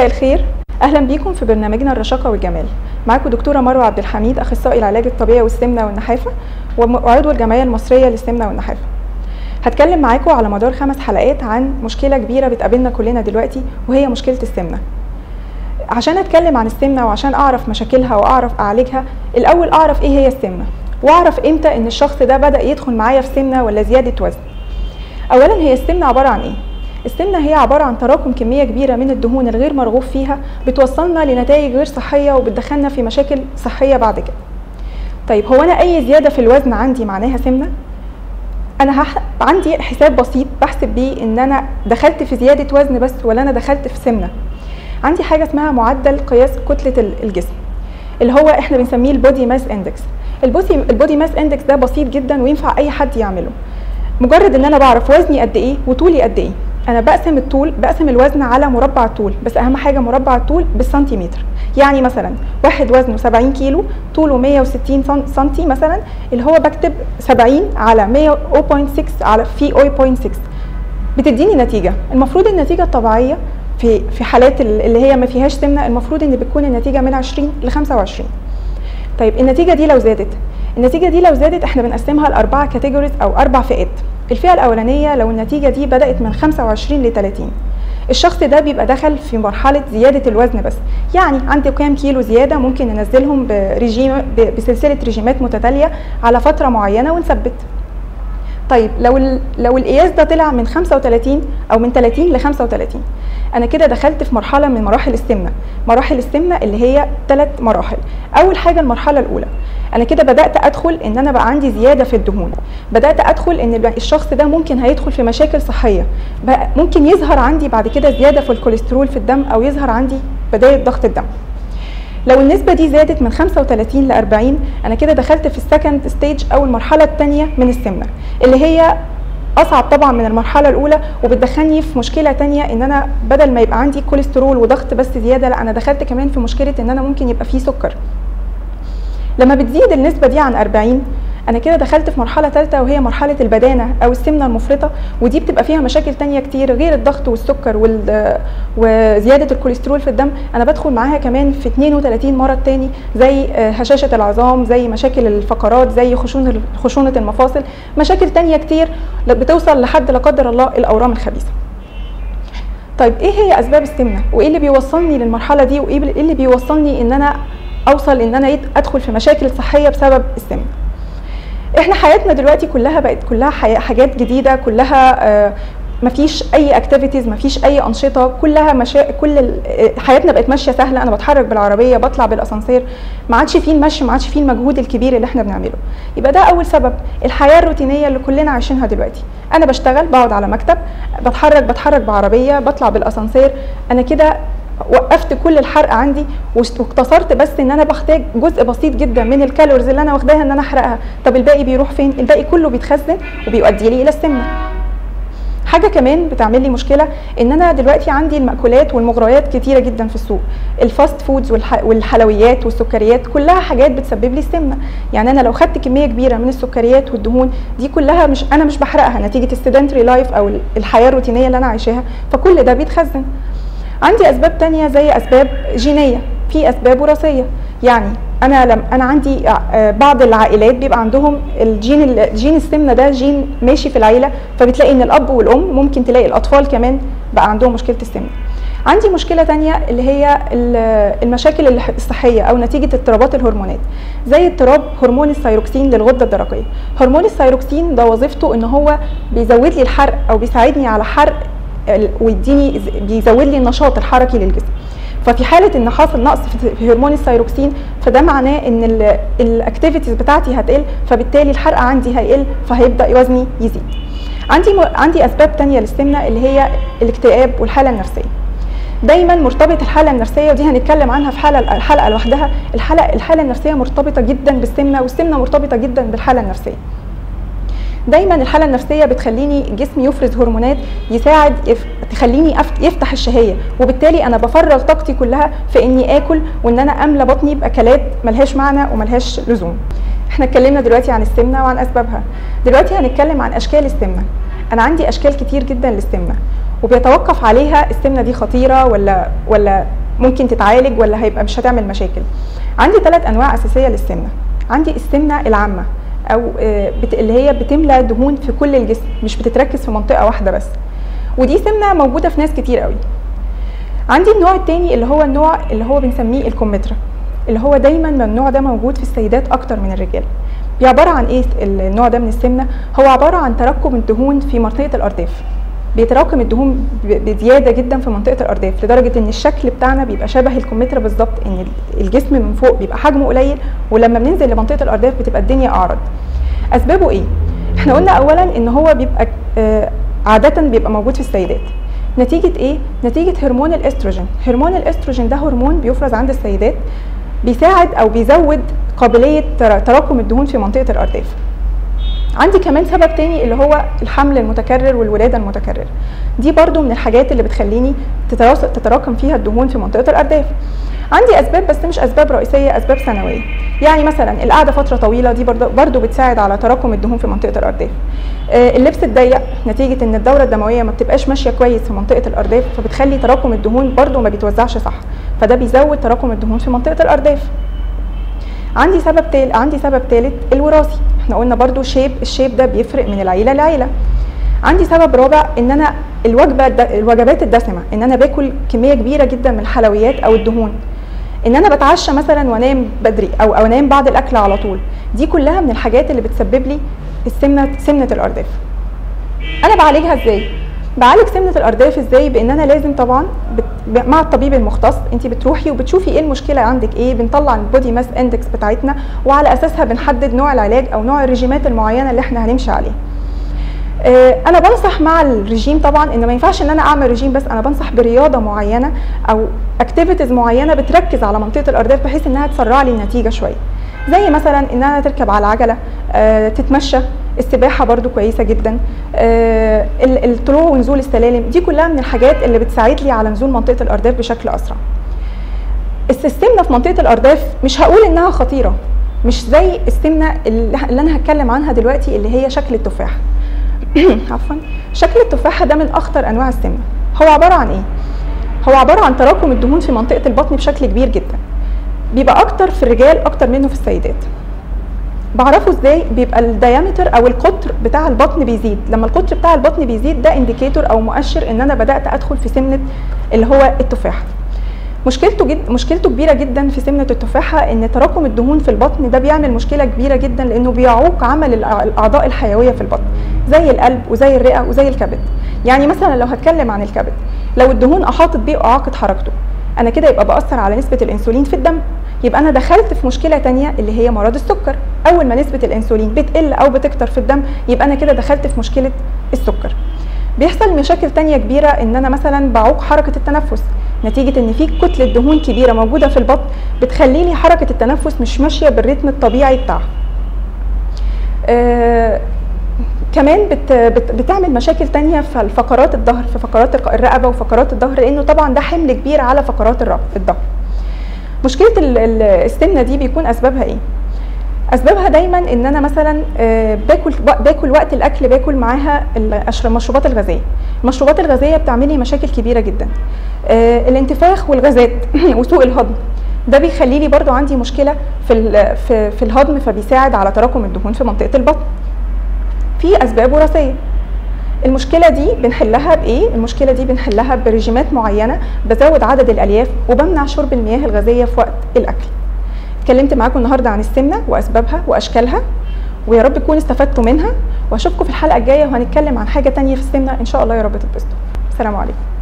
مساء الخير اهلا بيكم في برنامجنا الرشاقه والجمال معاكم دكتوره مروه عبد الحميد اخصائي العلاج الطبيعي والسمنه والنحافه وعضو الجمعيه المصريه للسمنه والنحافه هتكلم معاكم على مدار خمس حلقات عن مشكله كبيره بتقابلنا كلنا دلوقتي وهي مشكله السمنه عشان اتكلم عن السمنه وعشان اعرف مشاكلها واعرف اعالجها الاول اعرف ايه هي السمنه واعرف امتى ان الشخص ده بدا يدخل معايا في سمنه ولا زياده وزن اولا هي السمنه عباره عن ايه السمنه هي عباره عن تراكم كميه كبيره من الدهون الغير مرغوب فيها بتوصلنا لنتائج غير صحيه وبتدخلنا في مشاكل صحيه بعد كده طيب هو انا اي زياده في الوزن عندي معناها سمنه انا هح... عندي حساب بسيط بحسب بيه ان انا دخلت في زياده وزن بس ولا انا دخلت في سمنه عندي حاجه اسمها معدل قياس كتله الجسم اللي هو احنا بنسميه البودي ماس اندكس البودي البودي ماس اندكس ده بسيط جدا وينفع اي حد يعمله مجرد ان انا بعرف وزني قد ايه وطولي قد ايه انا بقسم الطول بقسم الوزن على مربع الطول بس اهم حاجه مربع الطول بالسنتيمتر يعني مثلا واحد وزنه 70 كيلو طوله 160 سنتي مثلا اللي هو بكتب 70 على 100 0.6 على في 0.6 بتديني نتيجه المفروض النتيجه الطبيعيه في في حالات اللي هي ما فيهاش سمنه المفروض ان بتكون النتيجه من 20 ل 25 طيب النتيجه دي لو زادت النتيجه دي لو زادت احنا بنقسمها لاربعه كاتيجوريز او اربع فئات الفئه الاولانيه لو النتيجه دي بدات من 25 ل 30 الشخص ده بيبقى دخل في مرحله زياده الوزن بس يعني عنده كام كيلو زياده ممكن ننزلهم بريجيم بسلسله ريجيمات متتاليه على فتره معينه ونثبت طيب لو لو القياس ده طلع من 35 او من 30 ل 35 انا كده دخلت في مرحله من مراحل السمنه مراحل السمنه اللي هي ثلاث مراحل اول حاجه المرحله الاولى انا كده بدات ادخل ان انا بقى عندي زياده في الدهون بدات ادخل ان الشخص ده ممكن هيدخل في مشاكل صحيه بقى ممكن يظهر عندي بعد كده زياده في الكوليسترول في الدم او يظهر عندي بدايه ضغط الدم لو النسبة دي زادت من 35 ل 40 أنا كده دخلت في السكند ستيج أو المرحلة الثانية من السمنة اللي هي أصعب طبعا من المرحلة الأولى وبتدخلني في مشكلة تانية إن أنا بدل ما يبقى عندي كوليسترول وضغط بس زيادة لا أنا دخلت كمان في مشكلة إن أنا ممكن يبقى فيه سكر لما بتزيد النسبة دي عن 40 انا كده دخلت في مرحله ثالثه وهي مرحله البدانه او السمنه المفرطه ودي بتبقى فيها مشاكل تانية كتير غير الضغط والسكر وزياده الكوليسترول في الدم انا بدخل معاها كمان في 32 مرض تاني زي هشاشه العظام زي مشاكل الفقرات زي خشونه خشونه المفاصل مشاكل تانية كتير بتوصل لحد لا قدر الله الاورام الخبيثه طيب ايه هي اسباب السمنه وايه اللي بيوصلني للمرحله دي وايه اللي بيوصلني ان انا اوصل ان انا ادخل في مشاكل صحيه بسبب السمنه احنا حياتنا دلوقتي كلها بقت كلها حاجات جديده كلها آه مفيش اي اكتيفيتيز مفيش اي انشطه كلها مشا... كل حياتنا بقت ماشيه سهله انا بتحرك بالعربيه بطلع بالاسانسير ما عادش فيه المشي ما عادش فيه المجهود الكبير اللي احنا بنعمله يبقى ده اول سبب الحياه الروتينيه اللي كلنا عايشينها دلوقتي انا بشتغل بقعد على مكتب بتحرك بتحرك بعربيه بطلع بالاسانسير انا كده وقفت كل الحرق عندي واقتصرت بس ان انا بحتاج جزء بسيط جدا من الكالوريز اللي انا واخداها ان انا احرقها طب الباقي بيروح فين الباقي كله بيتخزن وبيؤدي لي الى السمنه حاجه كمان بتعمل لي مشكله ان انا دلوقتي عندي المأكولات والمغريات كتيره جدا في السوق الفاست فودز والحلويات والسكريات كلها حاجات بتسبب لي السمنه يعني انا لو خدت كميه كبيره من السكريات والدهون دي كلها مش انا مش بحرقها نتيجه السيدنتري لايف او الحياه الروتينيه اللي انا عايشاها فكل ده بيتخزن عندي اسباب تانية زي اسباب جينيه في اسباب وراثيه يعني انا لم انا عندي بعض العائلات بيبقى عندهم الجين جين السمنه ده جين ماشي في العيله فبتلاقي ان الاب والام ممكن تلاقي الاطفال كمان بقى عندهم مشكله السمنه عندي مشكلة تانية اللي هي المشاكل الصحية أو نتيجة اضطرابات الهرمونات زي اضطراب هرمون الثيروكسين للغدة الدرقية هرمون الثيروكسين ده وظيفته ان هو بيزود لي الحرق أو بيساعدني على حرق ويديني بيزود لي النشاط الحركي للجسم ففي حاله ان حاصل نقص في هرمون الثيروكسين فده معناه ان الاكتيفيتيز بتاعتي هتقل فبالتالي الحرق عندي هيقل فهيبدا وزني يزيد عندي م... عندي اسباب تانية للسمنه اللي هي الاكتئاب والحاله النفسيه دايما مرتبط الحاله النفسيه ودي هنتكلم عنها في حلقه الحلقه لوحدها الحاله الحاله النفسيه مرتبطه جدا بالسمنه والسمنه مرتبطه جدا بالحاله النفسيه دايما الحاله النفسيه بتخليني جسمي يفرز هرمونات يساعد يف... تخليني أف... يفتح الشهيه وبالتالي انا بفرغ طاقتي كلها في اني اكل وان انا املى بطني باكلات ملهاش معنى وملهاش لزوم احنا اتكلمنا دلوقتي عن السمنه وعن اسبابها دلوقتي هنتكلم عن اشكال السمنه انا عندي اشكال كتير جدا للسمنه وبيتوقف عليها السمنه دي خطيره ولا ولا ممكن تتعالج ولا هيبقى مش هتعمل مشاكل عندي ثلاث انواع اساسيه للسمنه عندي السمنه العامه او بت... اللي هي بتملى دهون في كل الجسم مش بتتركز في منطقه واحده بس ودي سمنه موجوده في ناس كتير قوي عندي النوع الثاني اللي هو النوع اللي هو بنسميه الكمثرى اللي هو دايما النوع ده موجود في السيدات اكتر من الرجال عباره عن ايه النوع ده من السمنه هو عباره عن تراكم الدهون في منطقه الارداف بيتراكم الدهون بزياده جدا في منطقه الارداف لدرجه ان الشكل بتاعنا بيبقى شبه الكمثرى بالظبط ان الجسم من فوق بيبقى حجمه قليل ولما بننزل لمنطقه الارداف بتبقى الدنيا اعرض اسبابه ايه احنا قلنا اولا ان هو بيبقى آه عاده بيبقى موجود في السيدات نتيجه ايه نتيجه هرمون الاستروجين هرمون الاستروجين ده هرمون بيفرز عند السيدات بيساعد او بيزود قابليه تراكم الدهون في منطقه الارداف عندي كمان سبب تاني اللي هو الحمل المتكرر والولاده المتكرره دي برضو من الحاجات اللي بتخليني تتراكم فيها الدهون في منطقه الارداف عندي اسباب بس مش اسباب رئيسيه اسباب ثانويه يعني مثلا القعده فتره طويله دي برضو, برضو بتساعد على تراكم الدهون في منطقه الارداف آه اللبس الضيق نتيجه ان الدوره الدمويه ما بتبقاش ماشيه كويس في منطقه الارداف فبتخلي تراكم الدهون برضو ما بيتوزعش صح فده بيزود تراكم الدهون في منطقه الارداف عندي سبب تال... عندي سبب ثالث الوراثي احنا قلنا برضو شيب الشيب ده بيفرق من العيله لعيله عندي سبب رابع ان انا الوجبه الوجبات الدسمه ان انا باكل كميه كبيره جدا من الحلويات او الدهون ان انا بتعشى مثلا وانام بدري او او انام بعد الاكل على طول دي كلها من الحاجات اللي بتسبب لي السمنه سمنه الارداف انا بعالجها ازاي بعالج سمنه الارداف ازاي بان انا لازم طبعا بت... مع الطبيب المختص انت بتروحي وبتشوفي ايه المشكله عندك ايه بنطلع البودي ماس اندكس بتاعتنا وعلى اساسها بنحدد نوع العلاج او نوع الرجيمات المعينه اللي احنا هنمشي عليها انا بنصح مع الرجيم طبعا ان ما ينفعش ان انا اعمل رجيم بس انا بنصح برياضه معينه او اكتيفيتيز معينه بتركز على منطقه الارداف بحيث انها تسرع لي النتيجه شويه زي مثلا ان انا تركب على عجله أه تتمشى السباحه برده كويسه جدا أه الطلوع ونزول السلالم دي كلها من الحاجات اللي بتساعد لي على نزول منطقه الارداف بشكل اسرع السمنه في منطقه الارداف مش هقول انها خطيره مش زي السمنه اللي انا هتكلم عنها دلوقتي اللي هي شكل التفاح عفوا شكل التفاحه ده من اخطر انواع السمنه هو عباره عن ايه هو عباره عن تراكم الدهون في منطقه البطن بشكل كبير جدا بيبقى اكتر في الرجال اكتر منه في السيدات بعرفه ازاي بيبقى الديامتر او القطر بتاع البطن بيزيد لما القطر بتاع البطن بيزيد ده انديكيتور او مؤشر ان انا بدات ادخل في سمنه اللي هو التفاح مشكلته جد مشكلته كبيره جدا في سمنه التفاحه ان تراكم الدهون في البطن ده بيعمل مشكله كبيره جدا لانه بيعوق عمل الاعضاء الحيويه في البطن زي القلب وزي الرئه وزي الكبد يعني مثلا لو هتكلم عن الكبد لو الدهون احاطت بيه واعاقت حركته انا كده يبقى باثر على نسبه الانسولين في الدم يبقى انا دخلت في مشكله تانية اللي هي مرض السكر اول ما نسبه الانسولين بتقل او بتكتر في الدم يبقى انا كده دخلت في مشكله السكر بيحصل مشاكل تانية كبيرة ان انا مثلا بعوق حركة التنفس نتيجة ان في كتلة دهون كبيرة موجودة في البطن بتخلي لي حركة التنفس مش ماشية بالريتم الطبيعي بتاعها آه كمان بت بت بتعمل مشاكل تانية في فقرات الظهر في فقرات الرقبة وفقرات الظهر لانه طبعا ده حمل كبير على فقرات الظهر مشكلة السمنة دي بيكون اسبابها ايه اسبابها دايما ان انا مثلا باكل باكل وقت الاكل باكل معاها المشروبات الغازيه المشروبات الغازيه بتعمل لي مشاكل كبيره جدا الانتفاخ والغازات وسوء الهضم ده بيخلي لي برضو عندي مشكله في في, في الهضم فبيساعد على تراكم الدهون في منطقه البطن في اسباب وراثيه المشكله دي بنحلها بايه المشكله دي بنحلها برجيمات معينه بزود عدد الالياف وبمنع شرب المياه الغازيه في وقت الاكل اتكلمت معاكم النهارده عن السمنه واسبابها واشكالها ويا رب تكونوا استفدتوا منها واشوفكم في الحلقه الجايه وهنتكلم عن حاجه تانية في السمنه ان شاء الله يا رب تتبسطوا السلام عليكم